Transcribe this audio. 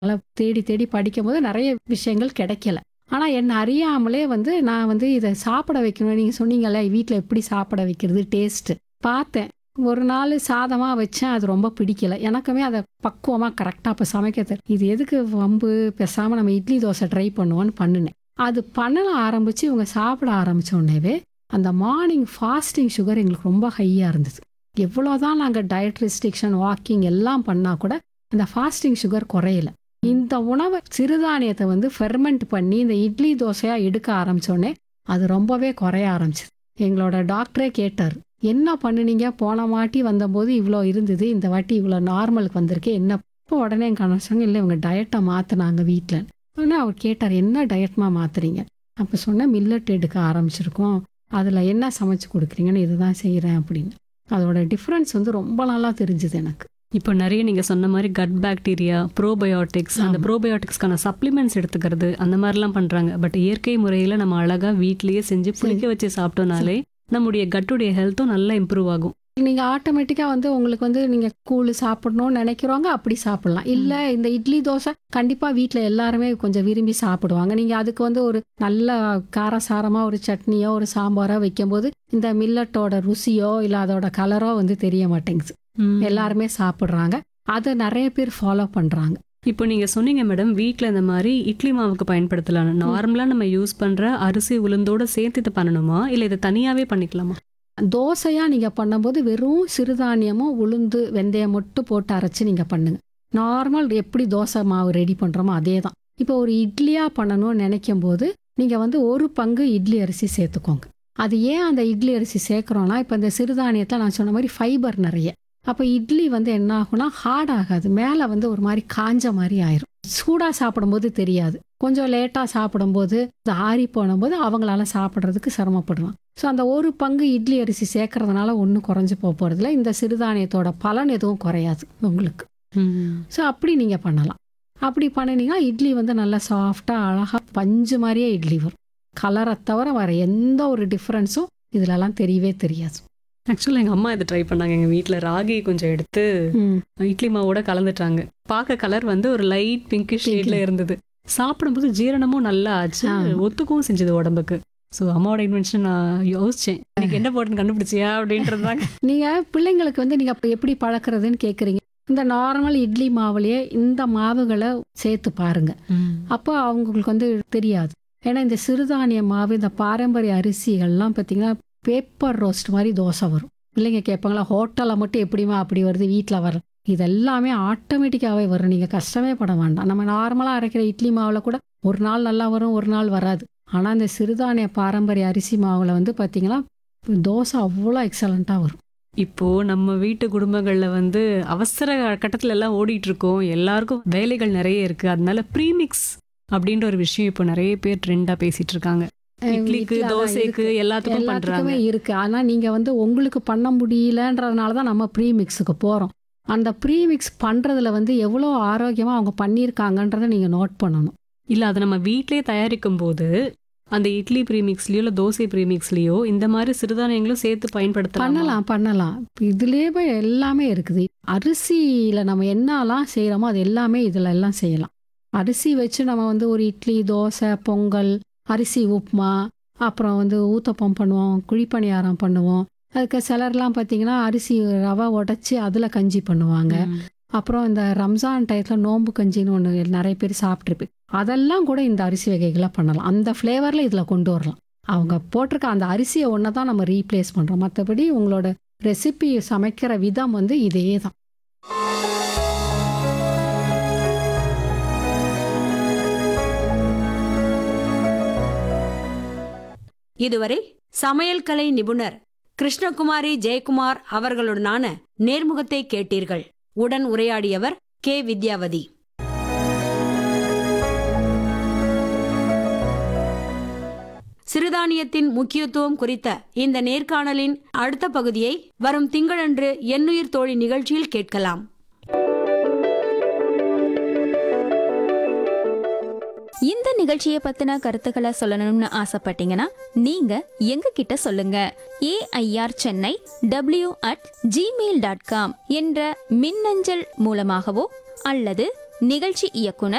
அதெல்லாம் தேடி தேடி படிக்கும்போது நிறைய விஷயங்கள் கிடைக்கல ஆனா என்ன அறியாமலே வந்து நான் வந்து இதை சாப்பிட வைக்கணும் நீங்க சொன்னீங்கல்ல வீட்ல எப்படி சாப்பிட வைக்கிறது டேஸ்ட் பார்த்தேன் ஒரு நாள் சாதமா வச்சேன் அது ரொம்ப பிடிக்கல எனக்குமே அதை பக்குவமா கரெக்டா அப்ப சமைக்க தெரி- இது எதுக்கு வம்பு பேசாம நம்ம இட்லி தோசை ட்ரை பண்ணுவோன்னு பண்ணினேன் அது பண்ண ஆரம்பிச்சு இவங்க சாப்பிட ஆரம்பிச்ச உடனேவே அந்த மார்னிங் ஃபாஸ்டிங் சுகர் எங்களுக்கு ரொம்ப ஹையா இருந்தது எவ்வளோதான் நாங்கள் டயட் ரெஸ்ட்ரிக்ஷன் வாக்கிங் எல்லாம் பண்ணா கூட அந்த ஃபாஸ்டிங் சுகர் குறையல இந்த உணவை சிறுதானியத்தை வந்து ஃபெர்மெண்ட் பண்ணி இந்த இட்லி தோசையா எடுக்க ஆரம்பிச்ச உடனே அது ரொம்பவே குறைய ஆரம்பிச்சது எங்களோட டாக்டரே கேட்டார் என்ன பண்ணுனீங்க போன வாட்டி வந்தபோது இவ்வளோ இருந்தது இந்த வாட்டி இவ்வளோ நார்மலுக்கு வந்திருக்கு என்ன இப்போ உடனே என் கணவன் சொன்னாங்க இல்லை இவங்க டயட்டை மாற்றினாங்க வீட்டில் உடனே அவர் கேட்டார் என்ன டயட்மா மாத்துறீங்க அப்போ சொன்னேன் மில்லட் எடுக்க ஆரம்பிச்சிருக்கோம் அதில் என்ன சமைச்சு கொடுக்குறீங்கன்னு இதுதான் செய்கிறேன் அப்படின்னு அதோட டிஃப்ரென்ஸ் வந்து ரொம்ப நல்லா தெரிஞ்சுது எனக்கு இப்போ நிறைய நீங்க சொன்ன மாதிரி கட் பாக்டீரியா ப்ரோபயோட்டிக்ஸ் அந்த ஆமா. ப்ரோபயோட்டிக்ஸ்க்கான சப்ளிமெண்ட்ஸ் எடுத்துக்கிறது அந்த மாதிரிலாம் பண்றாங்க பட் இயற்கை முறையில நம்ம அழகா வீட்லயே செஞ்சு புளிக்க வச்சு சாப்பிட்டோம்னாலே நம்முடைய கட்டுடைய ஹெல்த்தும் நல்லா இம்ப்ரூவ் ஆகும் நீங்கள் ஆட்டோமேட்டிக்காக வந்து உங்களுக்கு வந்து நீங்கள் கூழ் சாப்பிடணும்னு நினைக்கிறவங்க அப்படி சாப்பிடலாம் இல்லை இந்த இட்லி தோசை கண்டிப்பாக வீட்டில் எல்லாருமே கொஞ்சம் விரும்பி சாப்பிடுவாங்க நீங்கள் அதுக்கு வந்து ஒரு நல்ல காரசாரமாக ஒரு சட்னியோ ஒரு சாம்பாரோ வைக்கும்போது இந்த மில்லட்டோட ருசியோ இல்லை அதோட கலரோ வந்து தெரிய மாட்டேங்குது எல்லாருமே சாப்பிட்றாங்க அதை நிறைய பேர் ஃபாலோ பண்ணுறாங்க இப்போ நீங்க சொன்னீங்க மேடம் வீட்ல இந்த மாதிரி இட்லி மாவுக்கு பயன்படுத்தலாம் நார்மலா நம்ம யூஸ் பண்ற அரிசி உளுந்தோட சேர்த்து இதை பண்ணணுமா இல்ல இதை தனியாவே பண்ணிக்கலாமா தோசையாக நீங்கள் பண்ணும்போது வெறும் சிறுதானியமும் உளுந்து வெந்தயம் மட்டும் போட்டு அரைச்சி நீங்கள் பண்ணுங்க நார்மல் எப்படி தோசை மாவு ரெடி பண்ணுறோமோ அதே தான் இப்போ ஒரு இட்லியாக பண்ணணும்னு நினைக்கும் போது நீங்கள் வந்து ஒரு பங்கு இட்லி அரிசி சேர்த்துக்கோங்க அது ஏன் அந்த இட்லி அரிசி சேர்க்குறோன்னா இப்போ இந்த சிறுதானியத்தில் நான் சொன்ன மாதிரி ஃபைபர் நிறைய அப்போ இட்லி வந்து என்ன ஆகும்னா ஹார்ட் ஆகாது மேலே வந்து ஒரு மாதிரி காஞ்ச மாதிரி ஆயிரும் சூடாக சாப்பிடும்போது தெரியாது கொஞ்சம் லேட்டாக சாப்பிடும்போது இது ஆறி போனும்போது அவங்களால சாப்பிட்றதுக்கு சிரமப்படுவாங்க ஸோ அந்த ஒரு பங்கு இட்லி அரிசி சேர்க்கறதுனால ஒன்றும் குறைஞ்சு போக போகிறதில்ல இந்த சிறுதானியத்தோட பலன் எதுவும் குறையாது உங்களுக்கு ஸோ அப்படி நீங்கள் பண்ணலாம் அப்படி பண்ணினீங்கன்னா இட்லி வந்து நல்லா சாஃப்டாக அழகாக பஞ்சு மாதிரியே இட்லி வரும் கலரை தவிர வர எந்த ஒரு டிஃப்ரென்ஸும் இதுலலாம் தெரியவே தெரியாது ஆக்சுவலாக எங்க அம்மா இதை ட்ரை பண்ணாங்க எங்க வீட்ல ராகி கொஞ்சம் எடுத்து இட்லி மாவோட கலந்துட்டாங்க பார்க்க கலர் வந்து ஒரு லைட் பிங்கிஷ் Pink. ஷேட்ல இருந்தது சாப்பிடும்போது ஜீரணமும் நல்லா ஆச்சு ஆ. ஒத்துக்கவும் செஞ்சது உடம்புக்கு ஸோ அம்மாவோட இன்வென்ஷன் நான் யோசிச்சேன் இன்னைக்கு என்ன போட்டுன்னு கண்டுபிடிச்சியா அப்படின்றது தாங்க நீங்கள் பிள்ளைங்களுக்கு வந்து நீங்கள் எப்படி பழக்கிறதுன்னு கேட்குறீங்க இந்த நார்மல் இட்லி மாவுலயே இந்த மாவுகளை சேர்த்து பாருங்க அப்போ அவங்களுக்கு வந்து தெரியாது ஏன்னா இந்த சிறுதானிய மாவு இந்த பாரம்பரிய அரிசிகள்லாம் பார்த்தீங்கன்னா பேப்பர் ரோஸ்ட் மாதிரி தோசை வரும் பிள்ளைங்க கேட்பாங்களா ஹோட்டலில் மட்டும் எப்படிமா அப்படி வருது வீட்டில் வர இதெல்லாமே ஆட்டோமேட்டிக்காகவே வரும் நீங்கள் கஷ்டமே பட வேண்டாம் நம்ம நார்மலாக அரைக்கிற இட்லி மாவில் கூட ஒரு நாள் நல்லா வரும் ஒரு நாள் வராது ஆனால் இந்த சிறுதானிய பாரம்பரிய அரிசி மாவில் வந்து பார்த்தீங்கன்னா தோசை அவ்வளோ எக்ஸலண்ட்டாக வரும் இப்போ நம்ம வீட்டு குடும்பங்கள்ல வந்து அவசர கட்டத்துல எல்லாம் ஓடிட்டு இருக்கோம் எல்லாருக்கும் வேலைகள் நிறைய இருக்கு அதனால ப்ரீமிக்ஸ் அப்படின்ற ஒரு விஷயம் இப்போ நிறைய பேர் ட்ரெண்டா பேசிட்டு இருக்காங்க இட்லிக்கு வீட்ல அதான் தோசைக்கு இருக்கு. எல்லாத்துக்கும் பண்றாங்க எல்லாத்துக்குமே இருக்கு ஆனா நீங்க வந்து உங்களுக்கு பண்ண முடியலன்றதுனால தான் நம்ம ப்ரீ மிக்ஸுக்கு போறோம் அந்த ப்ரீ மிக்ஸ் பண்றதுல வந்து எவ்வளோ ஆரோக்கியமா அவங்க பண்ணியிருக்காங்கன்றதை நீங்க நோட் பண்ணணும் இல்ல அதை நம்ம வீட்லயே தயாரிக்கும் போது அந்த இட்லி ப்ரீமிக்ஸ்லயோ இல்ல தோசை ப்ரீமிக்ஸ்லயோ இந்த மாதிரி சிறுதானியங்களும் சேர்த்து பயன்படுத்தலாம் பண்ணலாம் பண்ணலாம் இப்ப இதுலயே போய் எல்லாமே இருக்குது அரிசியில நம்ம என்னலாம் செய்யறோமோ அது எல்லாமே இதுல எல்லாம் செய்யலாம் அரிசி வச்சு நம்ம வந்து ஒரு இட்லி தோசை பொங்கல் அரிசி உப்புமா அப்புறம் வந்து ஊத்தப்பம் பண்ணுவோம் குழிப்பணியாரம் பண்ணுவோம் அதுக்கு சிலர்லாம் பார்த்தீங்கன்னா அரிசி ரவை உடைச்சி அதில் கஞ்சி பண்ணுவாங்க அப்புறம் இந்த ரம்ஜான் டயத்தில் நோம்பு கஞ்சின்னு ஒன்று நிறைய பேர் சாப்பிட்ருப்பேன் அதெல்லாம் கூட இந்த அரிசி வகைகளை பண்ணலாம் அந்த ஃப்ளேவரில் இதில் கொண்டு வரலாம் அவங்க போட்டிருக்க அந்த அரிசியை ஒன்று தான் நம்ம ரீப்ளேஸ் பண்ணுறோம் மற்றபடி உங்களோட ரெசிபி சமைக்கிற விதம் வந்து இதே தான் இதுவரை சமையல் கலை நிபுணர் கிருஷ்ணகுமாரி ஜெயக்குமார் அவர்களுடனான நேர்முகத்தை கேட்டீர்கள் உடன் உரையாடியவர் கே வித்யாவதி சிறுதானியத்தின் முக்கியத்துவம் குறித்த இந்த நேர்காணலின் அடுத்த பகுதியை வரும் திங்களன்று எண்ணுயிர் தோழி நிகழ்ச்சியில் கேட்கலாம் இந்த நிகழ்ச்சியை பத்தின கருத்துக்களை சொல்லணும்னு ஆசைப்பட்டீங்கன்னா நீங்க எங்க கிட்ட சொல்லுங்க AIR Chennai W at Gmail dot com என்ற மின்னஞ்சல் மூலமாகவோ அல்லது நிகழ்ச்சி இயக்குனர்